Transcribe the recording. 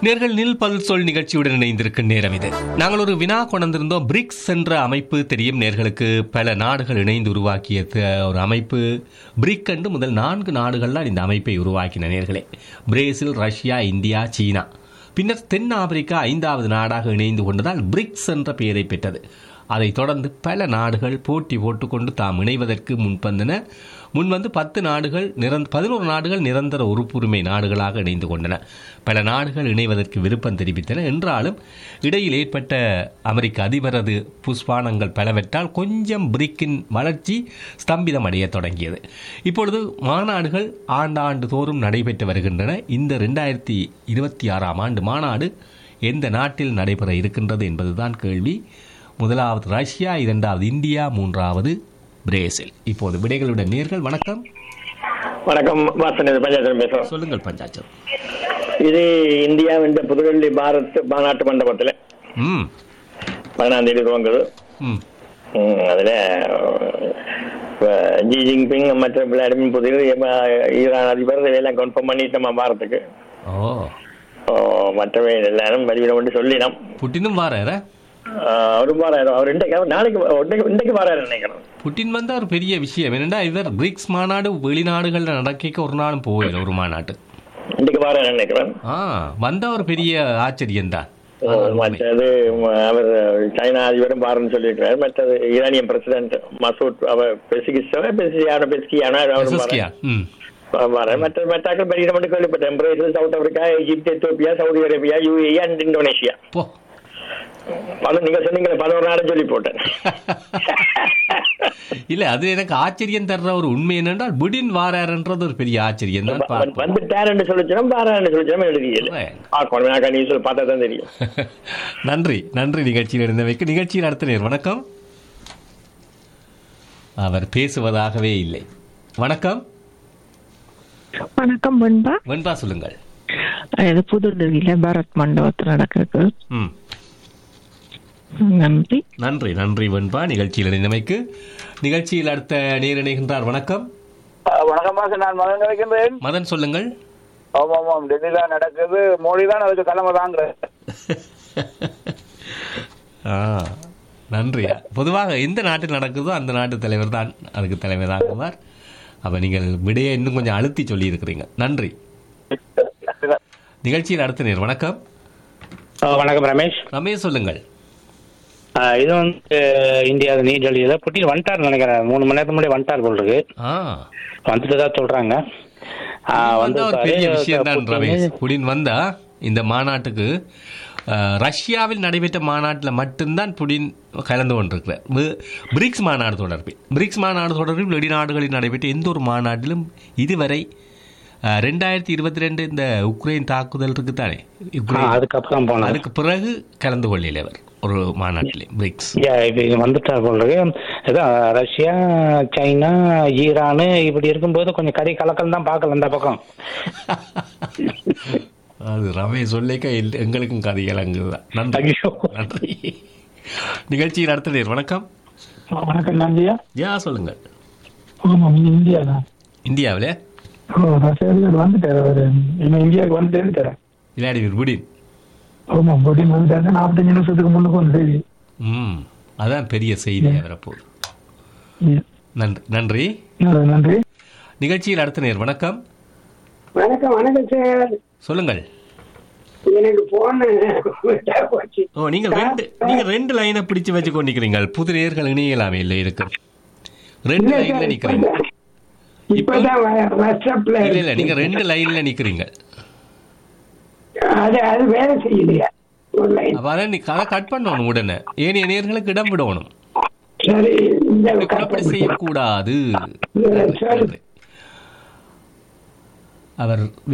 நேர்கள் நில் பல் சொல் நிகழ்ச்சியுடன் இணைந்திருக்கும் நேரம் இது நாங்கள் ஒரு வினா கொண்டிருந்தோம் பிரிக்ஸ் என்ற அமைப்பு தெரியும் நேர்களுக்கு பல நாடுகள் இணைந்து உருவாக்கிய த- ஒரு அமைப்பு பிரிக் என்று முதல் நான்கு நாடுகள்லாம் இந்த அமைப்பை உருவாக்கின நேர்களே பிரேசில் ரஷ்யா இந்தியா சீனா பின்னர் தென் ஆப்பிரிக்கா ஐந்தாவது நாடாக இணைந்து கொண்டதால் பிரிக்ஸ் என்ற பெயரை பெற்றது அதைத் தொடர்ந்து பல நாடுகள் போட்டி போட்டுக்கொண்டு தாம் இணைவதற்கு முன்வந்தன முன்வந்து பத்து நாடுகள் நிரந்த பதினோரு நாடுகள் நிரந்தர உறுப்புரிமை நாடுகளாக இணைந்து கொண்டன பல நாடுகள் இணைவதற்கு விருப்பம் தெரிவித்தன என்றாலும் இடையில் ஏற்பட்ட அமெரிக்க அதிபரது புஷ்பானங்கள் பலவற்றால் கொஞ்சம் பிரிக்கின் வளர்ச்சி ஸ்தம்பிதம் அடையத் தொடங்கியது இப்பொழுது மாநாடுகள் ஆண்டாண்டு தோறும் நடைபெற்று வருகின்றன இந்த ரெண்டாயிரத்தி இருபத்தி ஆறாம் ஆண்டு மாநாடு எந்த நாட்டில் நடைபெற இருக்கின்றது என்பதுதான் கேள்வி முதலாவது ரஷ்யா இரண்டாவது இந்தியா மூன்றாவது பிரேசில் இப்போது விடைகளுடன் நேர்கள் வணக்கம் வணக்கம் வாசன் இது பஞ்சாயத்து பேசுறோம் சொல்லுங்கள் பஞ்சாச்சம் இது இந்தியா இந்த புதுடெல்லி பாரத் மாநாட்டு மண்டபத்தில் ம் பதினாம் தேதி துவங்குது ம் ம், அதுல அஹ், ஜி ஜின்பிங் மற்ற விளையாடும் புதிய ஈரான் அதிபர் இதெல்லாம் கன்ஃபார்ம் பண்ணிட்டு நம்ம பாரத்துக்கு ஓ ஓ, மற்றவை எல்லாரும் வெளியிட மட்டும் சொல்லினோம் புட்டினும் வாரார அஹ், அவரும் வாராரு அவர் இன்றைக்கு நாளைக்கு இன்றைக்கு- இன்றைக்கு வாராரு நினைக்கிறேன் புட்டின் வந்தா ஒரு பெரிய விஷயம் என்னடா இவர் பிரிக்ஸ் மாநாடு வெளிநாடுகளில் நடக்க ஒரு நாளும் போகல ஒரு மாநாட்டு இன்றைக்கு வாராரு நினைக்கிறேன் ஆ வந்தா ஒரு பெரிய ஆச்சரியம்தான் மற்றது ம- அவர் சைனா அதிபரும் பாருன்னு சொல்லியிருக்கிறார் மற்றது ஈரானியன் பிரசிடென்ட் மசூத் அவர் பெசிகிஸ்டோ பெசியான பெஸ்கியானா அவரும் பெசஸ்கியா ம் வர மற்ற மற்றாக்கள் பெரிய மட்டும் கேள்விப்பட்டேன் Brazil South Africa Egypt Ethiopia Saudi Arabia UAE and Indonesia போ அது நீங்க சொன்னீங்களே பதினோரு நாடு சொல்லி போட்டேன் இல்ல அது எனக்கு ஆச்சரியம் தர்ற ஒரு உண்மை என்னென்றால் புடின் வாராருன்றது ஒரு பெரிய ஆச்சரியம் தான் பார்ப்போம். வந்துட்டாருன்னு சொல்லிச்சோம் பாரான்னு சொல்லிச்சோம் எழுதியல Right. பார்க்கணும் நான் நியூஸ் பார்த்தா தான் தெரியும் நன்றி நன்றி நிகழ்ச்சியில் இருந்தவைக்கு நிகழ்ச்சியில் அடுத்த நேர் வணக்கம் அவர் பேசுவதாகவே இல்லை வணக்கம் வணக்கம் வெண்பா வெண்பா சொல்லுங்கள் இது புதுடெல்லியில பாரத் மண்டபத்தில் நடக்குது ம் நன்றி நன்றி நன்றி வெண்பா நிகழ்ச்சியில் இணைந்தமைக்கு நிகழ்ச்சியில் அடுத்த நேர் இணைகின்றார் வணக்கம் வணக்கம் மாசம் நான் மகன் நினைக்கின்றேன் மதன் சொல்லுங்கள் ஆமாம் ஆமாம் டெல்லியில நடக்குது மோடி தான் அதுக்கு தலைமை தாங்கிற ஆ நன்றி பொதுவாக எந்த நாட்டில் நடக்குதோ அந்த நாட்டு தலைவர் தான் அதுக்கு தலைமை தாங்குவார் அப்போ நீங்கள் விடையை இன்னும் கொஞ்சம் அழுத்தி சொல்லியிருக்கிறீங்க நன்றி நிகழ்ச்சியில் அடுத்த நேர் வணக்கம் வணக்கம் ரமேஷ் ரமேஷ் சொல்லுங்கள் ஆஹ் இது வந்து இந்தியா நியூ டெல்லியில் புட்டின் வந்துட்டார் நினைக்கிறேன் மூணு மணி நேரத்துக்கு முன்னாடி வந்துட்டார் போல் இருக்கு ஆ வந்துட்டு தான் சொல்றாங்க ஆஹ் வந்தா ஒரு பெரிய வந்திருக்காரு. விஷயம் தான் புட்டின் ரமேஷ் புடின் வந்தா இந்த மாநாட்டுக்கு அஹ், ரஷ்யாவில் நடைபெற்ற மாநாட்டில் மட்டும்தான் புடின் கலந்து கொண்டிருக்கிறார் பி- பிரிக்ஸ் மாநாடு தொடர்பில் பிரிக்ஸ் மாநாடு தொடர்பில் வெளிநாடுகளில் நடைபெற்ற எந்த ஒரு மாநாட்டிலும் இதுவரை அஹ், ரெண்டாயிரத்தி இருபத்தி ரெண்டு இந்த உக்ரைன் தாக்குதல் இருக்கு தானே ஆஹ் உக்ரைன் அதுக்கப்புறம் போனார் அதுக்கு பிறகு கலந்து கொள்ளல அவர் ஒரு மாநாட்டிலே பிரிக்ஸ் Yeah, இப்ப இது வந்துட்டார் போல் இருக்கு இதான் ரஷ்யா சைனா ஈரானு இப்படி இருக்கும்போது கொஞ்சம் கறி கலக்கல் தான் பார்க்கல இந்த பக்கம் அது ரமேஷ் சொல்லிக்க எல்- எங்களுக்கும் கதைகள் அங்குதான் நன்றி ஐயோ. நன்றி நிகழ்ச்சியில் அடுத்த நேர் வணக்கம் வணக்கம் நந்தியா யா சொல்லுங்கள் ஆமாம் இது இந்தியா தான் இந்தியாவில் ஓ ரஷ்யாவில் வந்துட்டார் அவர் இன்னும் இந்தியாவுக்கு வந்துட்டு இருக்காரு விளையாடிவர் புடின் ஆமாம் போட்டின் வந்துட்டாரு நாற்பத்தஞ்சு நிமிஷத்துக்கு முன்னுக்கு வந்து செய்தி ம் அதான் பெரிய செய்தியாக வரப்போகுது ம். நன்றி நன்றி நல்லது, நன்றி நிகழ்ச்சியில் அடுத்த நேர் வணக்கம் வணக்கம் வணக்கம் சார் சொல்லுங்கள் எனக்கு போன போச்சு ஓ நீங்கள் ரெண்டு நீங்கள் ரெண்டு லைனை பிடிச்சு வச்சு கொண்டிருக்கிறீங்க புது நேர்கள் இணையலாமே இல்லை இருக்கு ரெண்டு இல்ல லைன்ல சார், நிக்கிறீங்க இப்பதான் இப்பதான் வ- வாட்ஸ்அப்ல இல்ல இல்ல நீங்க ரெண்டு லைன்ல நிக்கிறீங்க அது அது வேலை செய்யலையா ஒரு லைன் அப்ப அதை நீ- அதை கட் பண்ணணும் உடனே ஏனைய நேர்களுக்கு இடம் விடணும் சரி இந்த அப்படி செய்யக்கூடாது சரி அவர்